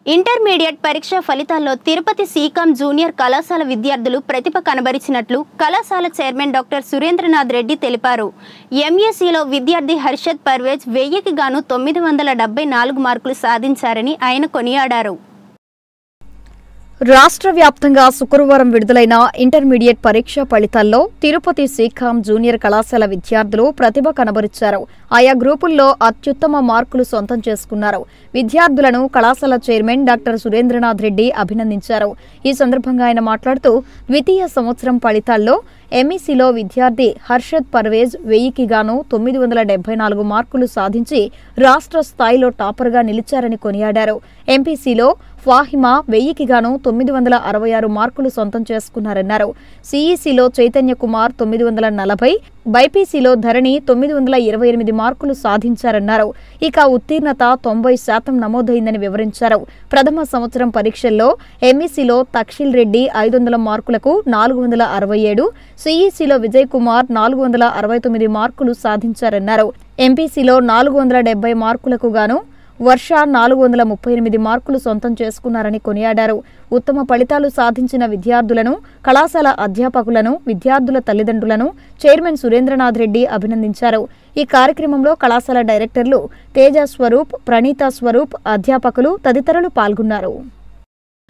intermediate పరీక్ష ఫలితాల్లో Tirupati సీకాం junior కళాశాల విద్యార్థులు ప్రతిభ కనబరిచినట్లు కళాశాల చైర్మన్ డాక్టర్ సురేంద్రనాథ్ రెడ్డి తెలిపారు ఎంఏసీలో విద్యార్థి హర్షద్ పర్వేజ్ వెయ్యికి గాను తొమ్మిది వందల డెబ్బై నాలుగు మార్కులు సాధించారని ఆయన కొనియాడారు రాష్ట్ర వ్యాప్తంగా శుక్రవారం విడుదలైన ఇంటర్మీడియట్ పరీక్ష ఫలితాల్లో తిరుపతి సీఖాం జూనియర్ కళాశాల విద్యార్థులు ప్రతిభ కనబరిచారు ఆయా గ్రూపుల్లో అత్యుత్తమ మార్కులు సొంతం చేసుకున్నారు విద్యార్థులను కళాశాల చైర్మన్ డాక్టర్ సురేంద్రనాథ్ రెడ్డి అభినందించారు ఈ సందర్భంగా ఆయన మాట్లాడుతూ ద్వితీయ సంవత్సరం ఫలితాల్లో ఎంఈసీలో విద్యార్థి హర్షద్ పర్వేజ్ వెయ్యికి గాను తొమ్మిది వందల డెబ్బై నాలుగు మార్కులు సాధించి రాష్ట్ర స్థాయిలో టాపర్గా నిలిచారని కొనియాడారు ఎంపీసీలో ఫాహిమా వెయ్యికి గాను తొమ్మిది వందల అరవై ఆరు మార్కులు సొంతం చేసుకున్నారన్నారు సిఈసీలో చైతన్య కుమార్ తొమ్మిది వందల నలభై బైపీసీలో ధరణి తొమ్మిది వందల ఇరవై ఎనిమిది మార్కులు సాధించారన్నారు ఇక ఉత్తీర్ణత తొంభై శాతం నమోదైందని వివరించారు ప్రథమ సంవత్సరం పరీక్షల్లో ఎంఈసీలో తక్షిల్ రెడ్డి ఐదు వందల మార్కులకు నాలుగు వందల అరవై ఏడు సిఈసీలో విజయ్ కుమార్ నాలుగు వందల అరవై తొమ్మిది మార్కులు సాధించారన్నారు ఎంపీసీలో నాలుగు వందల డెబ్బై మార్కులకు గాను వర్ష నాలుగు వందల ముప్పై ఎనిమిది మార్కులు సొంతం చేసుకున్నారని కొనియాడారు ఉత్తమ ఫలితాలు సాధించిన విద్యార్థులను కళాశాల అధ్యాపకులను విద్యార్థుల తల్లిదండ్రులను చైర్మన్ సురేంద్రనాథ్ రెడ్డి అభినందించారు ఈ కార్యక్రమంలో కళాశాల డైరెక్టర్లు తేజ స్వరూప్ ప్రణీత స్వరూప్ అధ్యాపకులు తదితరులు పాల్గొన్నారు